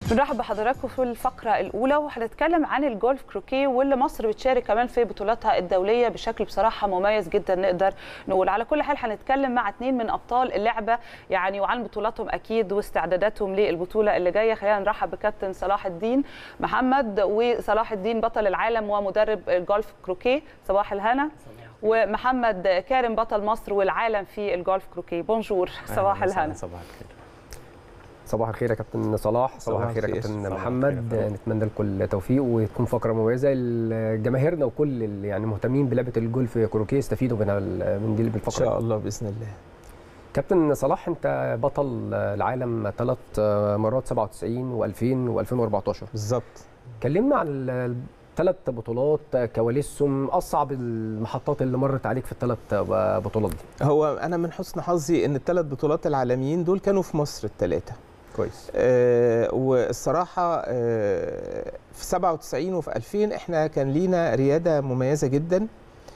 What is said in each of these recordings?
بنرحب بحضراتكم في الفقرة الأولى وهنتكلم عن الجولف كروكيه واللي مصر بتشارك كمان في بطولاتها الدولية بشكل بصراحة مميز جدا نقدر نقول على كل حال هنتكلم مع اثنين من أبطال اللعبة يعني وعن بطولاتهم أكيد واستعداداتهم للبطولة اللي جاية خلينا نرحب بكابتن صلاح الدين محمد وصلاح الدين بطل العالم ومدرب الجولف كروكيه صباح الهنا ومحمد كارم بطل مصر والعالم في الجولف كروكيه بونجور صباح الهنا صباح الخير صباح الخير يا كابتن صلاح صباح الخير يا كابتن صباح محمد الخير. نتمنى لكم التوفيق وتكون فقره مميزه لجماهيرنا وكل اللي يعني مهتمين بلعبه الجولف كروكيه يستفيدوا من ال- من دي ان بالفقره شاء دي. الله باذن الله كابتن صلاح انت بطل العالم ثلاث مرات 97 و2000 و2014 بالظبط كلمنا عن الثلاث بطولات كواليسهم اصعب المحطات اللي مرت عليك في الثلاث بطولات دي هو انا من حسن حظي ان الثلاث بطولات العالميين دول كانوا في مصر الثلاثه كويس آه والصراحه آه في 97 وفي 2000 احنا كان لينا رياده مميزه جدا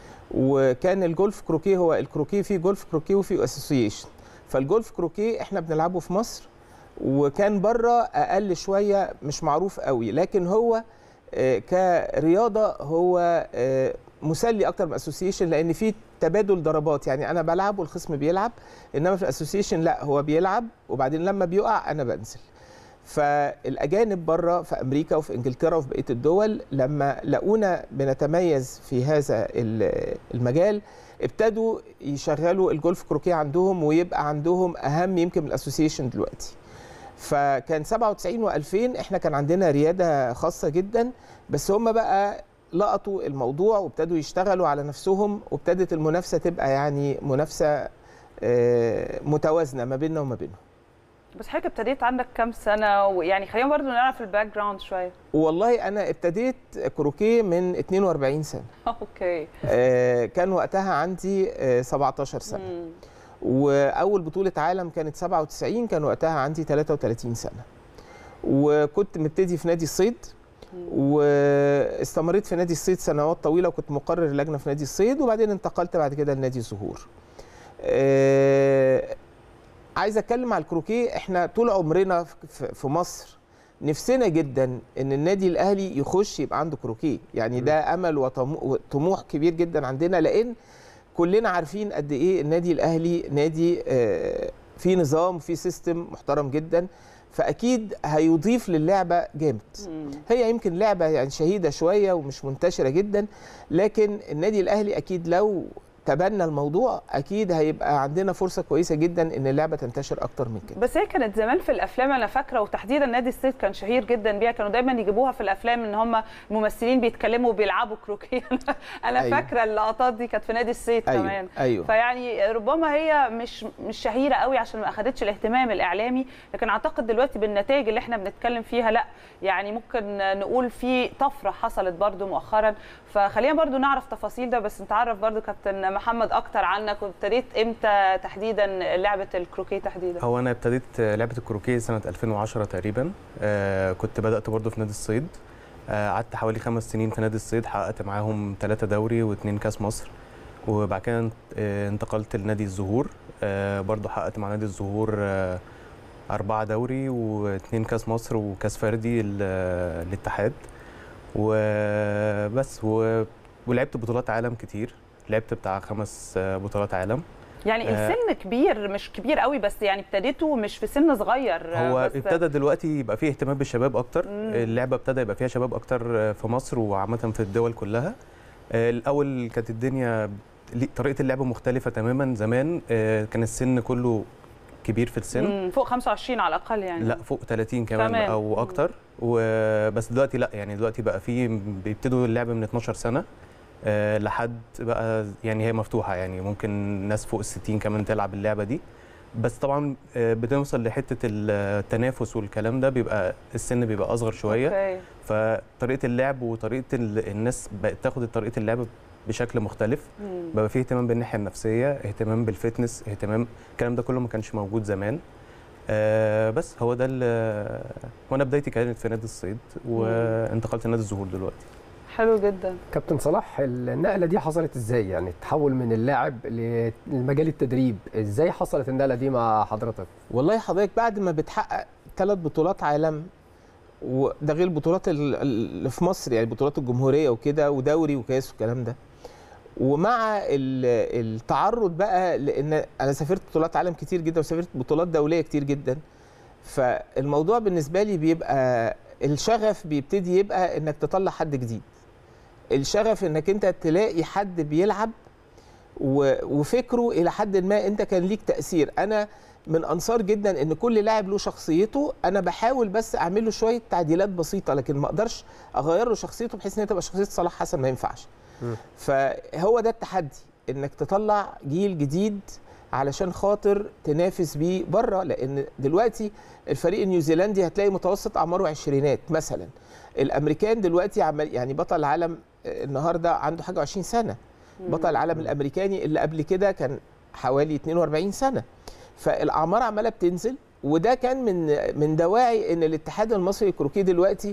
وكان الجولف كروكيه هو الكروكيه فيه جولف كروكيه وفيه اسوسيشن فالجولف كروكيه احنا بنلعبه في مصر وكان بره اقل شويه مش معروف قوي لكن هو آه، كرياضه هو آه، مسلي اكتر من اسوسيشن لان في تبادل ضربات يعني انا بلعب والخصم بيلعب انما في الاسوسيشن لا هو بيلعب وبعدين لما بيقع انا بنزل فالاجانب بره في امريكا وفي انجلترا وفي بقيه الدول لما لقونا بنتميز في هذا ال- المجال ابتدوا يشغلوا الجولف كروكيه عندهم ويبقى عندهم اهم يمكن من الاسوسيشن دلوقتي فكان 97 و2000 احنا كان عندنا رياده خاصه جدا بس هم بقى لقطوا الموضوع وابتدوا يشتغلوا على نفسهم وابتدت المنافسه تبقى يعني منافسه آه، متوازنه ما بيننا وما بينهم بس حضرتك ابتديت عندك كام سنة ويعني خلينا برضو نعرف الباك جراوند شوية والله انا ابتديت كروكيه من 42 سنه اوكي آه، كان وقتها عندي آه، 17 سنه مم. واول بطوله عالم كانت 97 كان وقتها عندي 33 سنه وكنت مبتدي في نادي الصيد واستمريت في نادي الصيد سنوات طويله وكنت مقرر لجنه في نادي الصيد وبعدين انتقلت بعد كده لنادي الزهور آه، عايز اتكلم على الكروكيه احنا طول عمرنا في- في مصر نفسنا جدا ان النادي الاهلي يخش يبقى عنده كروكيه يعني ده امل وطمو- وطموح كبير جدا عندنا لان كلنا عارفين قد ايه النادي الاهلي نادي آه، فيه نظام وفيه سيستم محترم جدا فاكيد هيضيف للعبه جامد مم. هي يمكن لعبه يعني شهيده شويه ومش منتشره جدا لكن النادي الاهلي اكيد لو تبنى الموضوع اكيد هيبقى عندنا فرصه كويسه جدا ان اللعبه تنتشر اكتر من كده بس هي كانت زمان في الافلام انا فاكره وتحديدا نادي الصيد كان شهير جدا بيها كانوا دايما يجيبوها في الافلام ان هم الممثلين بيتكلموا وبيلعبوا كروكيه انا أيوة. فاكره اللقطات دي كانت في نادي الصيد ايوه كمان ايوه فيعني ربما هي مش مش شهيره قوي عشان ما اخدتش الاهتمام الاعلامي لكن اعتقد دلوقتي بالنتائج اللي احنا بنتكلم فيها لا يعني ممكن نقول في طفره حصلت برضو مؤخرا فخلينا برضو نعرف تفاصيل ده بس نتعرف برضو كابتن محمد اكتر عنك وابتديت امتى تحديدا لعبه الكروكيه تحديدا هو انا ابتديت لعبه الكروكيه سنه 2010 تقريبا آه كنت بدات برضو في نادي الصيد آه، قعدت حوالي خمس سنين في نادي الصيد حققت معاهم ثلاثة دوري واثنين كاس مصر وبعد كده انت- آه، انتقلت لنادي الزهور آه، برضو حققت مع نادي الزهور آه، أربعة دوري واثنين كاس مصر وكاس فردي ال- الاتحاد وبس و- ولعبت بطولات عالم كتير لعبت بتاع خمس آه، بطولات عالم يعني آه. السن كبير مش كبير قوي بس يعني ابتديته مش في سن صغير هو بس ابتدى دلوقتي يبقى فيه اهتمام بالشباب اكتر مم. اللعبه ابتدى يبقى فيها شباب اكتر في مصر وعامه في الدول كلها آه، الاول كانت الدنيا لي- طريقه اللعب مختلفه تماما زمان آه، كان السن كله كبير في السن مم، فوق 25 على الاقل يعني لا فوق 30 كمان كمان. او مم. اكتر وبس دلوقتي لا يعني دلوقتي بقى في بيبتدوا اللعب من 12 سنه آه، لحد بقى يعني هي مفتوحه يعني ممكن ناس فوق ال 60 كمان تلعب اللعبه دي بس طبعا آه، بنوصل لحته التنافس والكلام ده بيبقى السن بيبقى اصغر شويه أوكي. فطريقه اللعب وطريقه ال- الناس بقت تاخد طريقه اللعب بشكل مختلف مم. بقى فيه اهتمام بالناحيه النفسيه اهتمام بالفتنس اهتمام الكلام ده كله ما كانش موجود زمان آه بس هو ده ال- وانا بدايتي كانت في نادي الصيد وانتقلت لنادي الزهور دلوقتي حلو جدا كابتن صلاح النقله دي حصلت ازاي يعني تحول من اللاعب لمجال التدريب ازاي حصلت النقله دي مع حضرتك والله حضرتك بعد ما بتحقق ثلاث بطولات عالم وده غير البطولات ال- اللي في مصر يعني بطولات الجمهوريه وكده ودوري وكاس والكلام ده ومع ال- التعرض بقى لان انا سافرت بطولات عالم كتير جدا وسافرت بطولات دوليه كتير جدا فالموضوع بالنسبه لي بيبقى الشغف بيبتدي يبقى انك تطلع حد جديد الشغف انك انت تلاقي حد بيلعب و- وفكره الى حد ما انت كان ليك تاثير انا من انصار جدا ان كل لاعب له شخصيته انا بحاول بس اعمل له شويه تعديلات بسيطه لكن ما اقدرش اغير له شخصيته بحيث ان هي تبقى شخصيه صلاح حسن ما ينفعش مم. فهو ده التحدي انك تطلع جيل جديد علشان خاطر تنافس بيه بره لان دلوقتي الفريق النيوزيلندي هتلاقي متوسط اعماره عشرينات مثلا الامريكان دلوقتي عمل يعني بطل العالم النهارده عنده حاجه 20 سنه بطل العالم الامريكاني اللي قبل كده كان حوالي 42 سنه فالاعمار عماله بتنزل وده كان من من دواعي ان الاتحاد المصري للكروكيه دلوقتي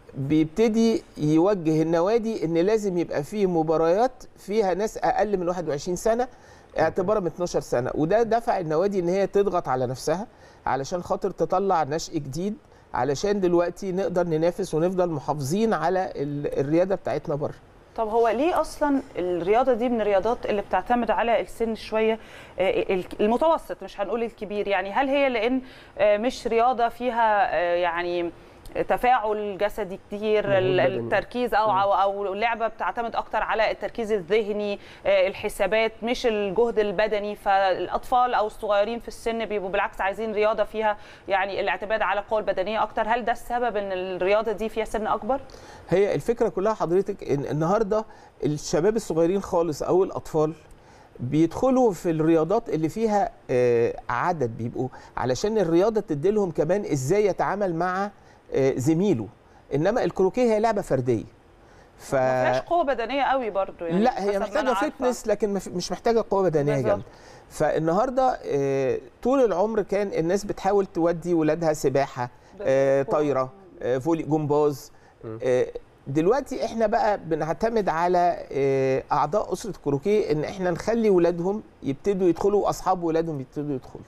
بيبتدي يوجه النوادي ان لازم يبقى فيه مباريات فيها ناس اقل من 21 سنه اعتبارا من 12 سنه وده دفع النوادي ان هي تضغط على نفسها علشان خاطر تطلع نشء جديد علشان دلوقتي نقدر ننافس ونفضل محافظين على ال- الرياده بتاعتنا بره طب هو ليه اصلا الرياضه دي من الرياضات اللي بتعتمد على السن شويه آه، المتوسط مش هنقول الكبير يعني هل هي لان آه، مش رياضه فيها آه، يعني تفاعل جسدي كتير مجهود ال- بدني. التركيز او او او اللعبه بتعتمد اكتر على التركيز الذهني آه، الحسابات مش الجهد البدني فالاطفال او الصغيرين في السن بيبقوا بالعكس عايزين رياضه فيها يعني الاعتماد على القوه البدنيه اكتر هل ده السبب ان الرياضه دي فيها سن اكبر هي الفكره كلها حضرتك ان النهارده الشباب الصغيرين خالص او الاطفال بيدخلوا في الرياضات اللي فيها آه، عدد بيبقوا علشان الرياضه تدي لهم كمان ازاي يتعامل مع آه، زميله انما الكروكيه هي لعبه فرديه ف ما فيهاش قوه بدنيه قوي برضو يعني لا هي حسب ما محتاجه أنا عارفة. فتنس لكن ما في- مش محتاجه قوه بدنيه بالظبط. جامده فالنهارده آه، طول العمر كان الناس بتحاول تودي ولادها سباحه آه، بالظبط. طايره آه، فولي جمباز مم. آه، دلوقتي احنا بقى بنعتمد على آه، اعضاء اسره كروكيه ان احنا نخلي ولادهم يبتدوا يدخلوا واصحاب ولادهم يبتدوا يدخلوا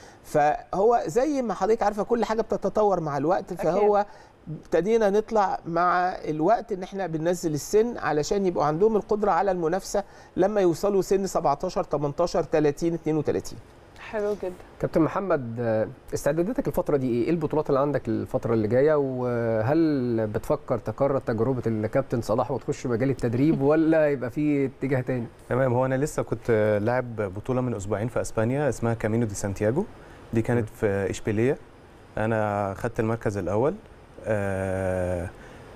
فهو زي ما حضرتك عارفه كل حاجه بتتطور مع الوقت فهو ابتدينا نطلع مع الوقت ان احنا بننزل السن علشان يبقوا عندهم القدره على المنافسه لما يوصلوا سن 17 18 30 32 حلو جدا كابتن محمد آه، استعداداتك الفترة دي ايه؟ ايه البطولات اللي عندك الفترة اللي جاية وهل بتفكر تكرر تجربة الكابتن صلاح وتخش مجال التدريب ولا يبقى في اتجاه تاني؟ تمام هو انا لسه كنت لاعب بطوله من اسبوعين في اسبانيا اسمها كامينو دي سانتياغو دي كانت في اشبيليه انا خدت المركز الاول آه،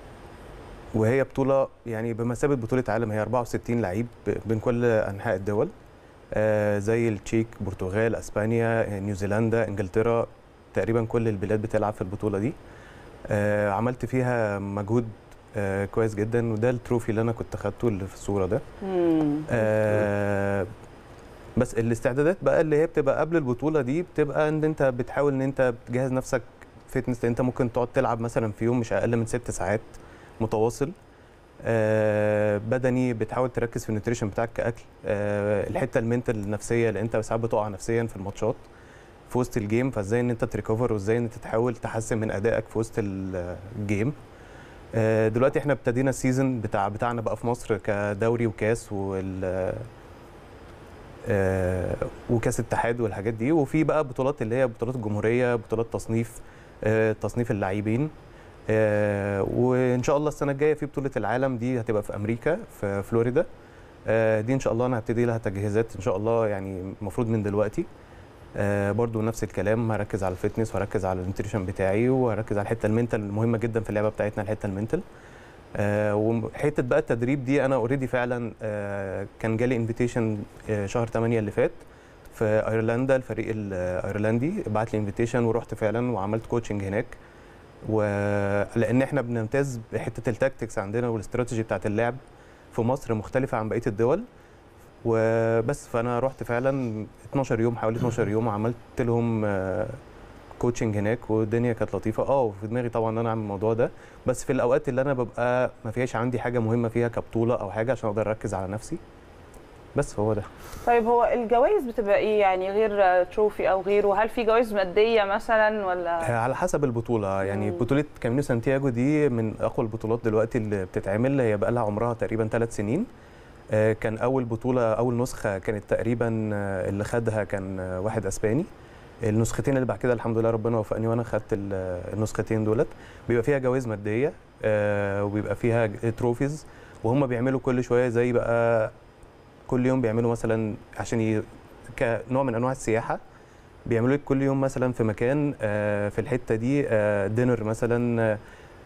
وهي بطوله يعني بمثابه بطوله عالم هي 64 لعيب بين كل انحاء الدول آه، زي التشيك برتغال اسبانيا نيوزيلندا انجلترا تقريبا كل البلاد بتلعب في البطوله دي آه، عملت فيها مجهود آه، كويس جدا وده التروفي اللي انا كنت خدته اللي في الصوره ده مم. آه بس الاستعدادات بقى اللي هي بتبقى قبل البطوله دي بتبقى ان انت بتحاول ان انت بتجهز نفسك فتنس انت ممكن تقعد تلعب مثلا في يوم مش اقل من ست ساعات متواصل آه بدني بتحاول تركز في النيوتريشن بتاعك كاكل آه الحته المنتال النفسيه لان انت ساعات بتقع نفسيا في الماتشات في وسط الجيم فازاي ان انت تريكفر وازاي ان انت تحاول تحسن من ادائك في وسط ال- الجيم آه، دلوقتي احنا ابتدينا السيزون بتاع بتاعنا بقى في مصر كدوري وكاس وال آه، وكاس اتحاد والحاجات دي وفي بقى بطولات اللي هي بطولات الجمهوريه بطولات تصنيف آه، تصنيف اللاعبين آه، وان شاء الله السنه الجايه في بطوله العالم دي هتبقى في امريكا في فلوريدا آه، دي ان شاء الله انا هبتدي لها تجهيزات ان شاء الله يعني المفروض من دلوقتي آه، برضو نفس الكلام هركز على الفتنس وهركز على النيوتريشن بتاعي وهركز على الحته المنتال المهمه جدا في اللعبه بتاعتنا الحته المنتال آه، وحته بقى التدريب دي انا اوريدي فعلا آه، كان جالي انفيتيشن شهر 8 اللي فات في ايرلندا الفريق الايرلندي بعت لي انفيتيشن ورحت فعلا وعملت كوتشنج هناك ولان احنا بنمتاز بحته التاكتكس عندنا والاستراتيجي بتاعت اللعب في مصر مختلفه عن بقيه الدول وبس فانا رحت فعلا 12 يوم حوالي 12 يوم وعملت لهم كوتشنج هناك والدنيا كانت لطيفه اه وفي دماغي طبعا ان انا اعمل الموضوع ده بس في الاوقات اللي انا ببقى ما فيهاش عندي حاجه مهمه فيها كبطوله او حاجه عشان اقدر اركز على نفسي بس هو ده طيب هو الجوائز بتبقى ايه يعني غير تروفي او غيره هل في جوائز ماديه مثلا ولا على حسب البطوله يعني مم. بطوله كامينو سانتياغو دي من اقوى البطولات دلوقتي اللي بتتعمل هي بقى لها عمرها تقريبا ثلاث سنين آه، كان اول بطوله اول نسخه كانت تقريبا آه، اللي خدها كان آه، واحد اسباني النسختين اللي بعد كده الحمد لله ربنا وفقني وانا خدت ال- النسختين دولت بيبقى فيها جوائز ماديه آه، وبيبقى فيها ج- تروفيز وهم بيعملوا كل شويه زي بقى كل يوم بيعملوا مثلا عشان ي... كنوع من انواع السياحه بيعملوا لك كل يوم مثلا في مكان آه، في الحته دي دينر مثلا آه،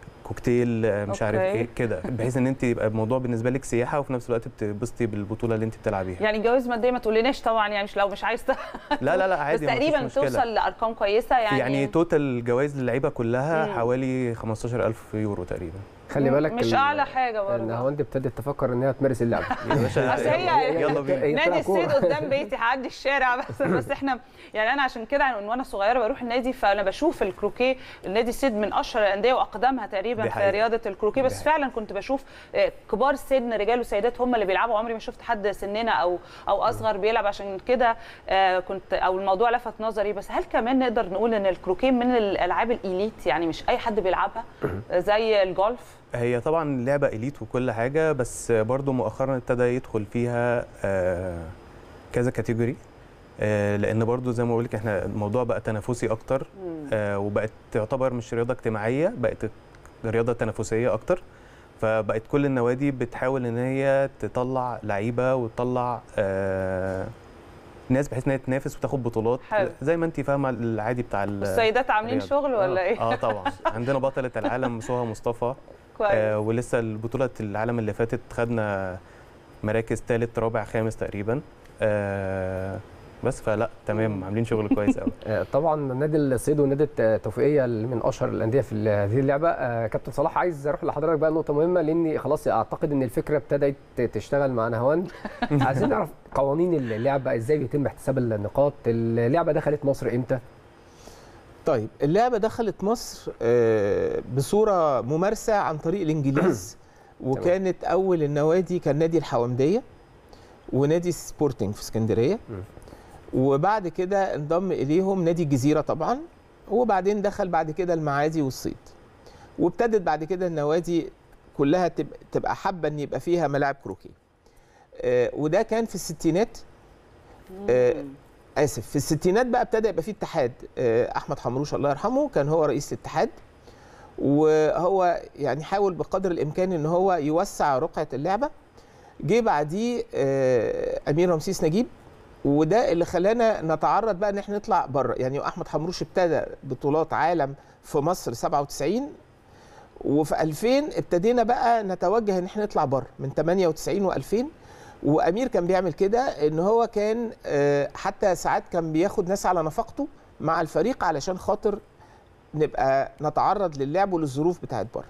كوكتيل آه، مش عارف أوكي. ايه كده بحيث ان انت يبقى الموضوع بالنسبه لك سياحه وفي نفس الوقت بتبسطي بالبطوله اللي انت بتلعبيها يعني جوائز ماديه ما تقوليناش طبعا يعني مش لو مش عايز ت- لا لا لا بس عادي مفيش تقريبا مشكلة. توصل لارقام كويسه يعني يعني توتال جوائز للعيبه كلها مم. حوالي 15000 يورو تقريبا خلي بالك مش ال- اعلى حاجه ان برضه هوند ابتدت تفكر انها تمارس اللعبه يا باشا أصل هي- يلا بينا هي نادي بتلعب كورة. السيد قدام بيتي هعدي الشارع بس بس احنا يعني انا عشان كده من وانا صغيره بروح النادي فانا بشوف الكروكيه النادي السيد من اشهر الانديه واقدمها تقريبا دي في حقيقة. رياضه الكروكيه دي بس حقيقة. فعلا كنت بشوف آه، كبار السن رجال وسيدات هم اللي بيلعبوا عمري ما شفت حد سننا او او اصغر بيلعب عشان كده آه، كنت او الموضوع لفت نظري بس هل كمان نقدر نقول ان الكروكيه من الالعاب الاليت يعني مش اي حد بيلعبها آه، زي الجولف هي طبعا لعبه اليت وكل حاجه بس برضو مؤخرا ابتدى يدخل فيها آه، كذا كاتيجوري آه، لان برضو زي ما بقول لك احنا الموضوع بقى تنافسي اكتر آه، وبقت تعتبر مش رياضه اجتماعيه بقت رياضه تنافسيه اكتر فبقت كل النوادي بتحاول ان هي تطلع لعيبه وتطلع آه، ناس بحيث ان هي تنافس وتاخد بطولات حلو. زي ما انت فاهمه العادي بتاع ال- السيدات عاملين الرياضة. شغل ولا آه. ايه اه طبعا عندنا بطله العالم سهى مصطفى كويس آه ولسه البطولة العالم اللي فاتت خدنا مراكز ثالث رابع خامس تقريبا آه بس فلا تمام عاملين شغل كويس قوي آه، طبعا نادي الصيد ونادي التوفيقيه اللي من اشهر الانديه في ال- هذه اللعبه آه، كابتن صلاح عايز اروح لحضرتك بقى نقطه مهمه لاني خلاص اعتقد ان الفكره ابتدت تشتغل مع نهوان عايزين نعرف قوانين اللعبه ازاي بيتم احتساب النقاط اللعبه دخلت مصر امتى طيب اللعبه دخلت مصر آه، بصوره ممارسه عن طريق الانجليز وكانت اول النوادي كان نادي الحومديه ونادي سبورتنج في اسكندريه وبعد كده انضم اليهم نادي الجزيره طبعا وبعدين دخل بعد كده المعادي والصيد وابتدت بعد كده النوادي كلها تبقى, تبقى حابه ان يبقى فيها ملاعب كروكي آه، وده كان في الستينات آه، اسف في الستينات بقى ابتدى يبقى في اتحاد آه، احمد حمروش الله يرحمه كان هو رئيس الاتحاد وهو يعني حاول بقدر الامكان ان هو يوسع رقعه اللعبه جه بعديه آه، امير رمسيس نجيب وده اللي خلانا نتعرض بقى ان احنا نطلع بره يعني احمد حمروش ابتدى بطولات عالم في مصر 97 وفي 2000 ابتدينا بقى نتوجه ان احنا نطلع بره من 98 و2000 وامير كان بيعمل كده ان هو كان آه، حتى ساعات كان بياخد ناس على نفقته مع الفريق علشان خاطر نبقى نتعرض للعب وللظروف بتاعت بره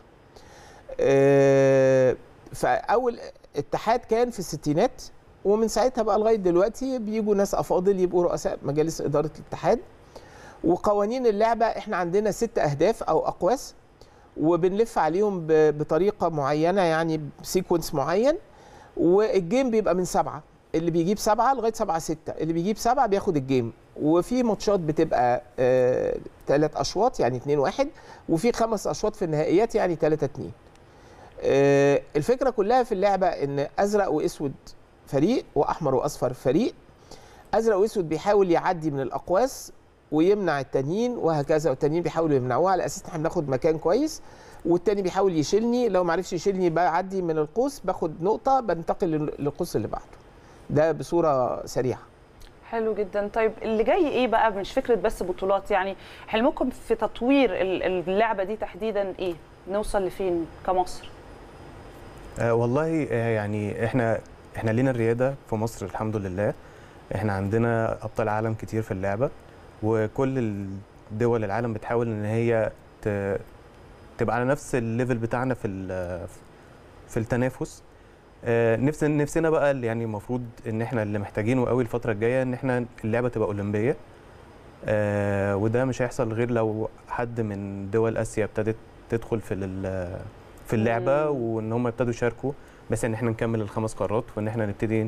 آه، فاول اتحاد كان في الستينات ومن ساعتها بقى لغايه دلوقتي بيجوا ناس افاضل يبقوا رؤساء مجالس اداره الاتحاد وقوانين اللعبه احنا عندنا ست اهداف او اقواس وبنلف عليهم ب- بطريقه معينه يعني بسيكونس معين والجيم بيبقى من سبعه اللي بيجيب سبعه لغايه سبعه سته اللي بيجيب سبعه بياخد الجيم وفي ماتشات بتبقى ثلاث اشواط يعني 2 1 وفي خمس اشواط في النهائيات يعني 3 2 آه، الفكره كلها في اللعبه ان ازرق واسود فريق واحمر واصفر فريق ازرق واسود بيحاول يعدي من الاقواس ويمنع التانيين وهكذا والتانيين بيحاولوا يمنعوه على اساس ان احنا بناخد مكان كويس والتاني بيحاول يشيلني لو ما عرفش يشيلني بعدي من القوس باخد نقطه بنتقل لل- للقوس اللي بعده ده بصوره سريعه حلو جدا طيب اللي جاي ايه بقى مش فكره بس بطولات يعني حلمكم في تطوير ال- اللعبه دي تحديدا ايه نوصل لفين كمصر آه والله آه يعني احنا احنا لينا الرياده في مصر الحمد لله احنا عندنا ابطال عالم كتير في اللعبه وكل الدول العالم بتحاول ان هي ت- تبقى على نفس الليفل بتاعنا في ال- في التنافس آه، نفس نفسنا بقى اللي يعني المفروض ان احنا اللي محتاجينه قوي الفتره الجايه ان احنا اللعبه تبقى اولمبيه آه، وده مش هيحصل غير لو حد من دول اسيا ابتدت تدخل في ال- في اللعبه مم. وان هم ابتدوا يشاركوا بس ان احنا نكمل الخمس قارات وان احنا نبتدي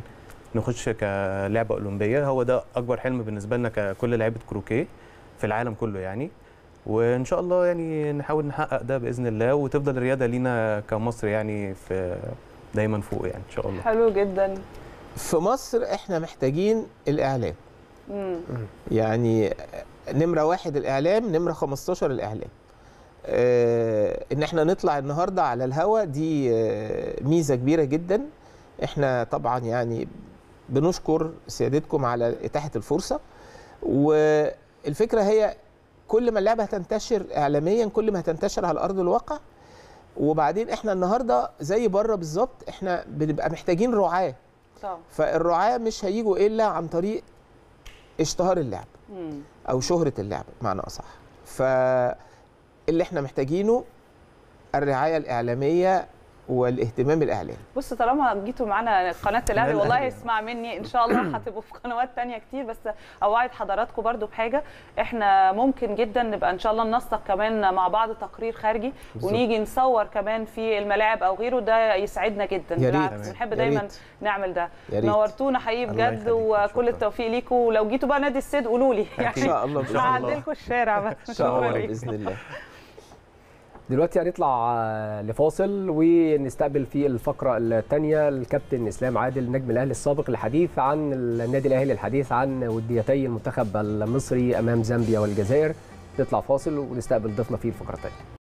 نخش كلعبه اولمبيه هو ده اكبر حلم بالنسبه لنا ككل لعيبه كروكيه في العالم كله يعني وان شاء الله يعني نحاول نحقق ده باذن الله وتفضل الرياضه لينا كمصر يعني في دايما فوق يعني ان شاء الله حلو جدا في مصر احنا محتاجين الاعلام مم. يعني نمره واحد الاعلام نمره 15 الاعلام آه ان احنا نطلع النهارده على الهوا دي آه ميزه كبيره جدا احنا طبعا يعني بنشكر سيادتكم على اتاحه الفرصه والفكره هي كل ما اللعبه هتنتشر اعلاميا كل ما هتنتشر على ارض الواقع وبعدين احنا النهارده زي بره بالظبط احنا بنبقى محتاجين رعاه طبعا فالرعاه مش هيجوا الا عن طريق اشتهار اللعب مم. او شهره اللعب بمعنى اصح فاللي احنا محتاجينه الرعايه الاعلاميه والاهتمام الاعلامي بص طالما جيتوا معانا قناه الاهلي قناة والله الأهلي. يسمع مني ان شاء الله هتبقوا في قنوات تانية كتير بس اوعد حضراتكم برضو بحاجه احنا ممكن جدا نبقى ان شاء الله ننسق كمان مع بعض تقرير خارجي بالظبط. ونيجي نصور كمان في الملاعب او غيره ده يسعدنا جدا يا ريت. بالعكس بنحب يا دايما ريت. نعمل ده يا ريت نورتونا حقيقي الله بجد يخليك. وكل شكراً. التوفيق ليكم ولو جيتوا بقى نادي السيد قولوا لي ان يعني شاء الله شاء الله. هعدلكوا الشارع بس ان شاء الله شكراً. باذن الله دلوقتي هنطلع آه، لفاصل ونستقبل في الفقرة الثانية الكابتن إسلام عادل نجم الأهلي السابق الحديث عن النادي الأهلي الحديث عن وديتي المنتخب المصري أمام زامبيا والجزائر نطلع فاصل ونستقبل ضيفنا في الفقرة الثانية